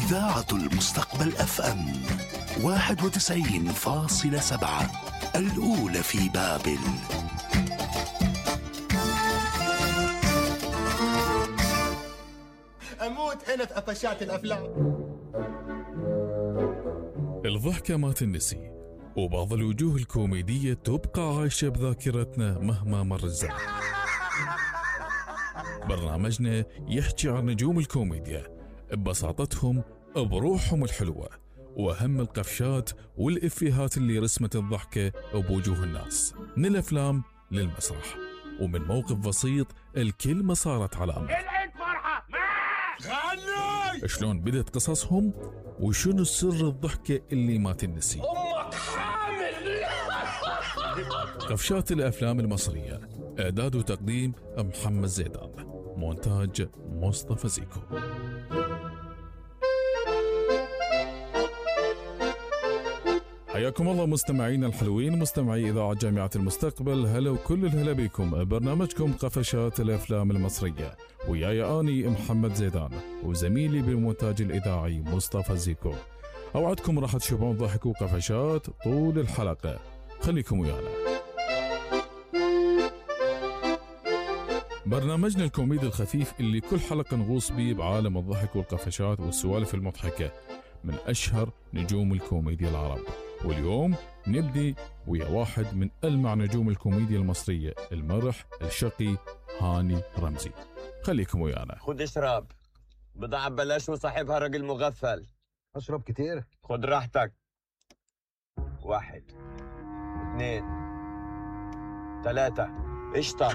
إذاعة المستقبل أف أم 91.7 الأولى في بابل اموت هنا في قفشات الافلام الضحكة ما تنسي وبعض الوجوه الكوميدية تبقى عايشة بذاكرتنا مهما مر الزمن برنامجنا يحكي عن نجوم الكوميديا ببساطتهم بروحهم الحلوة وأهم القفشات والإفيهات اللي رسمت الضحكة بوجوه الناس من الأفلام للمسرح ومن موقف بسيط الكلمة صارت علامة العيد فرحة شلون بدت قصصهم وشنو سر الضحكة اللي ما تنسي أمك حامل قفشات الأفلام المصرية إعداد وتقديم محمد زيدان مونتاج مصطفى زيكو حياكم الله مستمعينا الحلوين مستمعي إذاعة جامعة المستقبل هلا وكل الهلا بكم برنامجكم قفشات الأفلام المصرية وياي أني محمد زيدان وزميلي بالمونتاج الإذاعي مصطفى زيكو أوعدكم راح تشوفون ضحك وقفشات طول الحلقة خليكم ويانا برنامجنا الكوميدي الخفيف اللي كل حلقة نغوص بيه بعالم الضحك والقفشات والسوالف المضحكة من أشهر نجوم الكوميديا العرب واليوم نبدي ويا واحد من ألمع نجوم الكوميديا المصرية المرح الشقي هاني رمزي خليكم ويانا خد اشرب بضاعة ببلاش وصاحبها راجل مغفل اشرب كتير خد راحتك واحد اثنين ثلاثة اشطب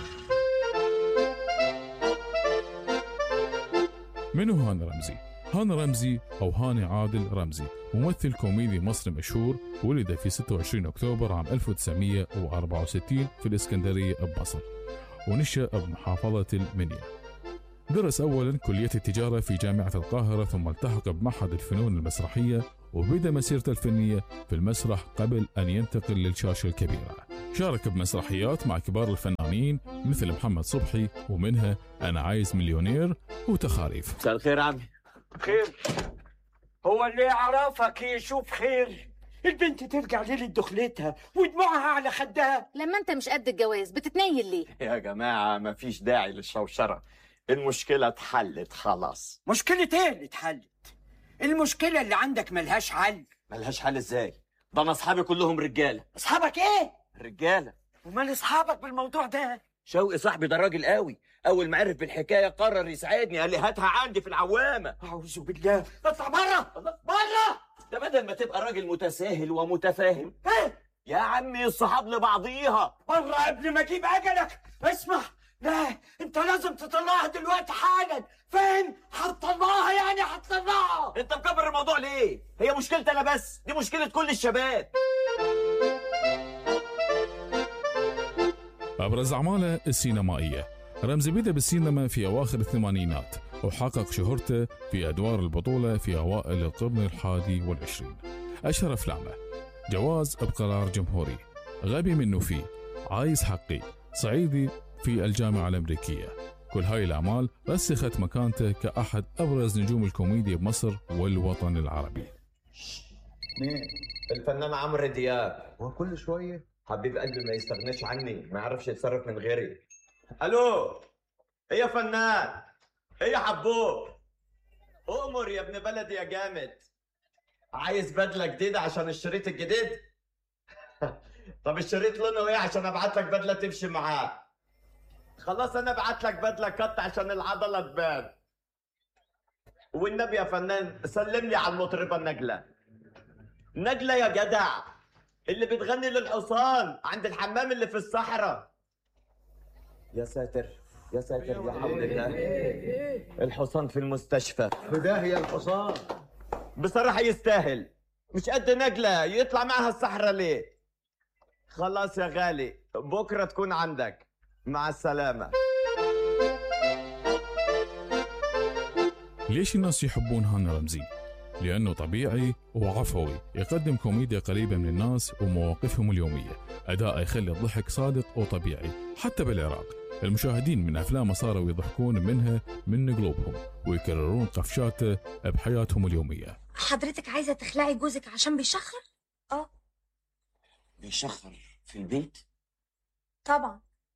منو هاني رمزي؟ هاني رمزي أو هاني عادل رمزي ممثل كوميدي مصري مشهور ولد في 26 أكتوبر عام 1964 في الإسكندرية بمصر ونشأ بمحافظة المنيا درس أولا كلية التجارة في جامعة القاهرة ثم التحق بمعهد الفنون المسرحية وبدأ مسيرته الفنية في المسرح قبل أن ينتقل للشاشة الكبيرة شارك بمسرحيات مع كبار الفنانين مثل محمد صبحي ومنها أنا عايز مليونير وتخاريف مساء الخير عمي خير هو اللي يعرفك يشوف خير البنت ترجع ليلة دخلتها ودموعها على خدها لما انت مش قد الجواز بتتنيل ليه يا جماعة مفيش داعي للشوشرة المشكلة اتحلت خلاص مشكلة ايه اللي اتحلت المشكلة اللي عندك ملهاش حل ملهاش حل ازاي ده انا اصحابي كلهم رجالة اصحابك ايه رجالة ومال اصحابك بالموضوع ده شوقي صاحبي ده راجل قوي اول ما عرف بالحكاية قرر يساعدني قال لي هاتها عندي في العوامة اعوذ بالله اطلع بره بره ده بدل ما تبقى راجل متساهل ومتفاهم ايه يا عمي الصحاب لبعضيها بره قبل ما اجيب اجلك اسمع لا انت لازم تطلعها دلوقتي حالا فاهم هتطلعها يعني هتطلعها انت مكبر الموضوع ليه هي مشكلتي انا بس دي مشكلة كل الشباب أبرز أعماله السينمائية رمزي بدأ بالسينما في أواخر الثمانينات وحقق شهرته في أدوار البطولة في أوائل القرن الحادي والعشرين أشهر أفلامه جواز بقرار جمهوري غبي منه فيه عايز حقي صعيدي في الجامعة الأمريكية كل هاي الأعمال رسخت مكانته كأحد أبرز نجوم الكوميديا بمصر والوطن العربي الفنان عمرو دياب وكل شويه حبيب قلبي ما يستغناش عني ما يعرفش يتصرف من غيري الو ايه يا فنان ايه يا حبوب امر يا ابن بلدي يا جامد عايز بدله جديده عشان الشريط الجديد طب الشريط لونه ايه عشان ابعت لك بدله تمشي معاه خلاص انا ابعت لك بدله كت عشان العضله تبان والنبي يا فنان سلم لي على المطربه نجله نجله يا جدع اللي بتغني للحصان عند الحمام اللي في الصحراء يا ساتر يا ساتر يا حول الله الحصان في المستشفى في داهيه الحصان بصراحة يستاهل مش قد نجلة يطلع معها الصحراء ليه خلاص يا غالي بكرة تكون عندك مع السلامة ليش الناس يحبون هاني رمزي؟ لأنه طبيعي وعفوي يقدم كوميديا قريبة من الناس ومواقفهم اليومية أداء يخلي الضحك صادق وطبيعي حتى بالعراق المشاهدين من أفلامه صاروا يضحكون منها من قلوبهم ويكررون قفشاته بحياتهم اليومية حضرتك عايزة تخلعي جوزك عشان بيشخر؟ اه بيشخر في البيت طبعا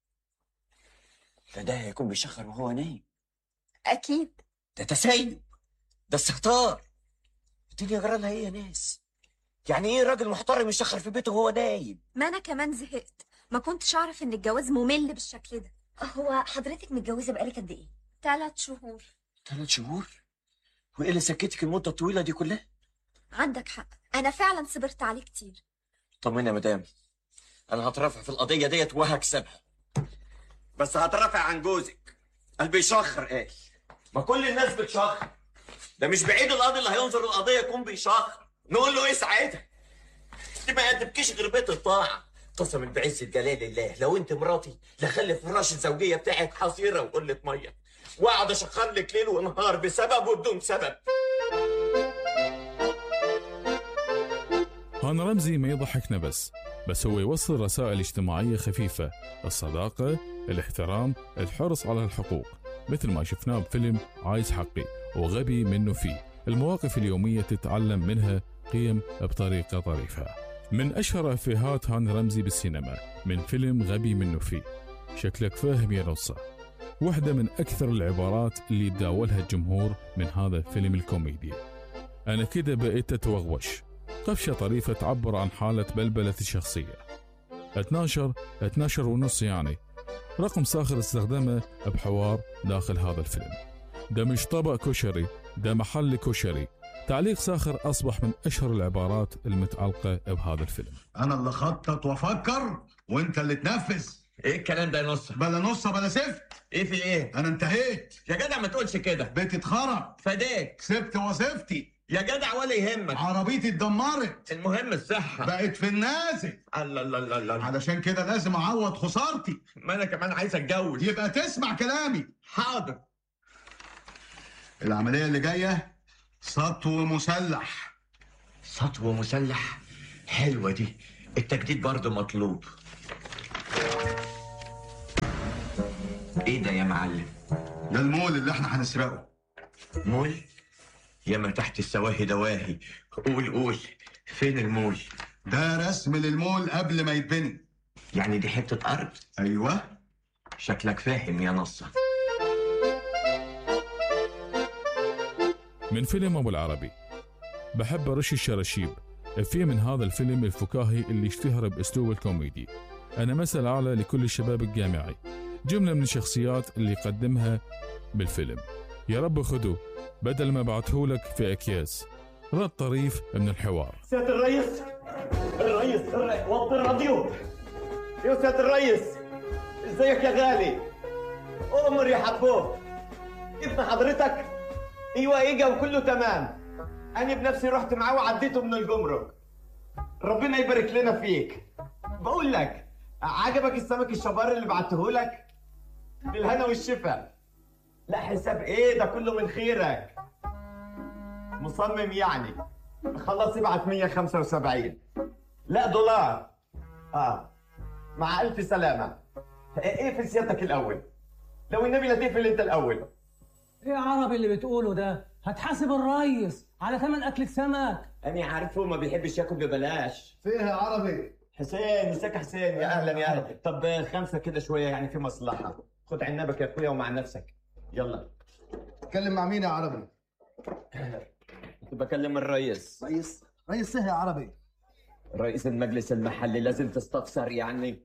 ده ده هيكون بيشخر وهو نايم أكيد ده تسيب ده استهتار الدنيا جرى لها ايه يا ناس يعني ايه راجل محترم يشخر في بيته وهو نايم ما أنا كمان زهقت ما كنتش أعرف إن الجواز ممل بالشكل ده هو حضرتك متجوزة بقالك قد إيه؟ ثلاث شهور ثلاث شهور وايه اللي سكتك المده الطويله دي كلها عندك حق أنا فعلا صبرت عليه كتير طمني يا مدام انا هترافع في القضيه ديت وهكسبها بس هترافع عن جوزك قال بيشخر قال ما كل الناس بتشخر ده مش بعيد القاضي اللي هينظر القضيه يكون بيشخر نقول له ايه ساعتها دي ما يقدمكيش غير بيت الطاعه قسما بعزة جلال الله لو انت مراتي لخلي فراش الزوجيه بتاعك حصيره وقله ميه واقعد اشخر لك ليل ونهار بسبب وبدون سبب هان رمزي ما يضحكنا بس بس هو يوصل رسائل اجتماعية خفيفة الصداقة الاحترام الحرص على الحقوق مثل ما شفناه بفيلم عايز حقي وغبي منه فيه المواقف اليومية تتعلم منها قيم بطريقة طريفة من أشهر إفيهات هان رمزي بالسينما من فيلم غبي منه فيه شكلك فاهم يا نصة واحدة من أكثر العبارات اللي يتداولها الجمهور من هذا الفيلم الكوميدي أنا كده بقيت أتوغوش قفشة طريفة تعبر عن حالة بلبلة الشخصية 12 12 ونص يعني رقم ساخر استخدمه بحوار داخل هذا الفيلم ده مش طبق كشري ده محل كشري تعليق ساخر أصبح من أشهر العبارات المتعلقة بهذا الفيلم انا اللي خطط وافكر وانت اللي تنفذ ايه الكلام ده يا نص بلا نص بلا سفت ايه في ايه انا انتهيت يا جدع ما تقولش كده بيتي اتخرب فداك كسبت وظيفتي يا جدع ولا يهمك عربيتي اتدمرت المهم الصحه بقت في النازل الله الله الله الله علشان كده لازم اعوض خسارتي ما انا كمان عايز اتجوز يبقى تسمع كلامي حاضر العملية اللي جاية سطو مسلح سطو مسلح حلوه دي التجديد برضه مطلوب ايه ده يا معلم ده المول اللي احنا هنسرقه مول يا ما تحت السواهي دواهي قول قول فين المول ده رسم للمول قبل ما يتبني يعني دي حته ارض ايوه شكلك فاهم يا نصة من فيلم أبو العربي بحب أرش الشراشيب في من هذا الفيلم الفكاهي اللي اشتهر بأسلوب الكوميدي أنا مثل أعلى لكل الشباب الجامعي جملة من الشخصيات اللي قدمها بالفيلم يا رب خذوا بدل ما بعتهولك في أكياس رد طريف من الحوار سيادة الرئيس الرئيس الرئيس وطي الراديو يا سيادة الرئيس ازيك يا غالي أمر يا حبوب ابن حضرتك ايوه اجا وكله تمام انا بنفسي رحت معاه وعديته من الجمرك ربنا يبارك لنا فيك بقول لك عجبك السمك الشبار اللي بعته لك بالهنا والشفا لا حساب ايه ده كله من خيرك مصمم يعني خلاص ابعت 175 لا دولار اه مع الف سلامه ايه في سيادتك الاول لو النبي لا تقفل انت الاول ايه عربي اللي بتقوله ده هتحاسب الريس على ثمن اكل سمك انا عارفه ما بيحبش ياكل ببلاش فيها عربي حسين مساك حسين يا اهلا يا اهلا طب خمسه كده شويه يعني في مصلحه خد عنبك يا اخويا ومع نفسك يلا اتكلم مع مين يا عربي كنت بكلم الرئيس رئيس رئيس ايه يا عربي رئيس المجلس المحلي لازم تستفسر يعني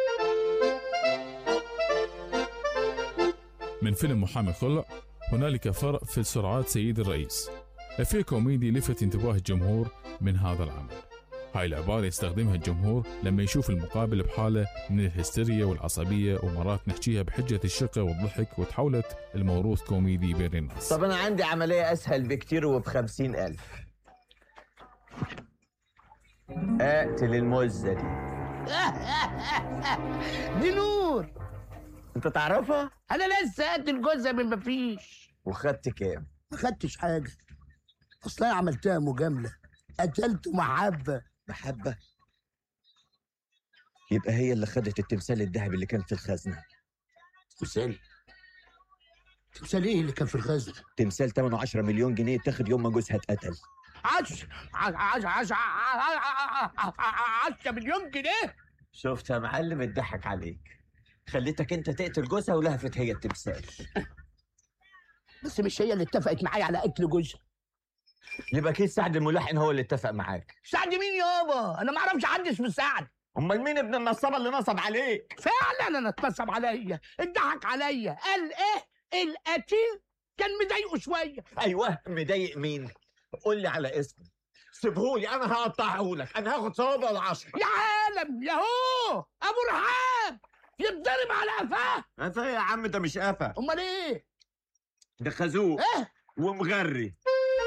من فيلم محامي خلع هنالك فرق في سرعات سيد الرئيس في كوميدي لفت انتباه الجمهور من هذا العمل هاي العبارة يستخدمها الجمهور لما يشوف المقابل بحالة من الهستيريا والعصبية ومرات نحكيها بحجة الشقة والضحك وتحولت الموروث كوميدي بين الناس طب انا عندي عمليه اسهل بكتير وبخمسين الف اقتل المزه دي دي نور انت تعرفها انا لسه قاتل جوزها من مفيش وخدت كام ما خدتش حاجه اصل انا عملتها مجامله قتلته محبه محبه يبقى هي اللي خدت التمثال الذهبي اللي كان في الخزنه تمثال تمثال ايه اللي كان في الغزل تمثال ثمنه 10 مليون جنيه اتاخد يوم ما جوزها اتقتل عش عش عش عش مليون جنيه شفت يا معلم اتضحك عليك خليتك انت تقتل جوزها ولهفت هي التمثال بس مش هي اللي اتفقت معايا على قتل جوزها يبقى اكيد سعد الملحن هو اللي اتفق معاك سعد مين يابا انا ما اعرفش حد اسمه سعد امال مين ابن النصابه اللي نصب عليك فعلا انا اتنصب عليا اتضحك عليا قال ايه القتيل كان مضايقه شويه ايوه مضايق مين قول لي على اسمه سيبهولي انا هقطعه لك انا هاخد صوابع العشرة يا عالم ياهو ابو رحاب يتضرب على قفاه قفا يا عم ده مش قفا امال ايه ده خازوق ايه ومغري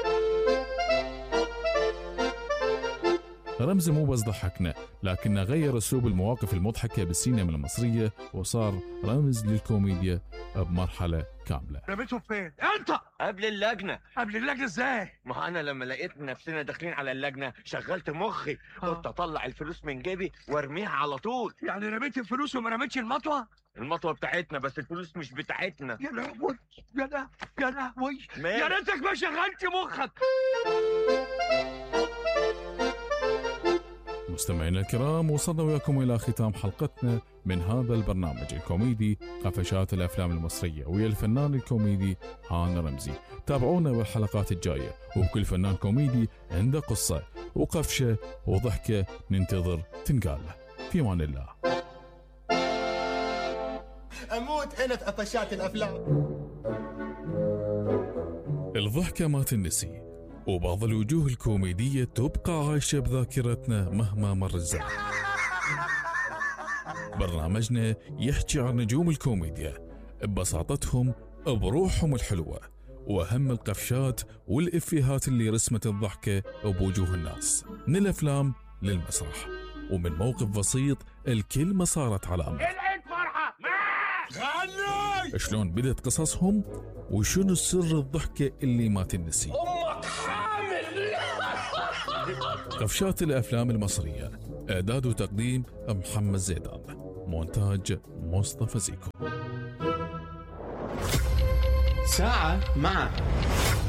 رمزي مو بس ضحكنا لكنه غير اسلوب المواقف المضحكه بالسينما المصريه وصار رمز للكوميديا بمرحله كامله رميته فين؟ انت قبل اللجنه قبل اللجنه ازاي؟ ما هو انا لما لقيت نفسنا داخلين على اللجنه شغلت مخي قلت اطلع الفلوس من جيبي وارميها على طول يعني رميت الفلوس وما رميتش المطوه؟ المطوه بتاعتنا بس الفلوس مش بتاعتنا يا لهوي يا لهوي يا لهوي مالك؟ يا ريتك ما شغلت مخك مستمعينا الكرام وصلنا وياكم الى ختام حلقتنا من هذا البرنامج الكوميدي قفشات الافلام المصريه ويا الفنان الكوميدي هان رمزي تابعونا بالحلقات الجايه وكل فنان كوميدي عنده قصه وقفشه وضحكه ننتظر تنقال له في امان الله اموت هنا في قفشات الافلام الضحكة ما تنسي وبعض الوجوه الكوميدية تبقى عايشة بذاكرتنا مهما مر الزمن برنامجنا يحكي عن نجوم الكوميديا ببساطتهم بروحهم الحلوة وأهم القفشات والإفيهات اللي رسمت الضحكة بوجوه الناس من الأفلام للمسرح ومن موقف بسيط الكلمة صارت علامة العيد فرحه غني شلون بدت قصصهم وشنو سر الضحكة اللي ما تنسي امك حامل قفشات الأفلام المصرية إعداد وتقديم محمد زيدان مونتاج مصطفى زيكو ساعة مع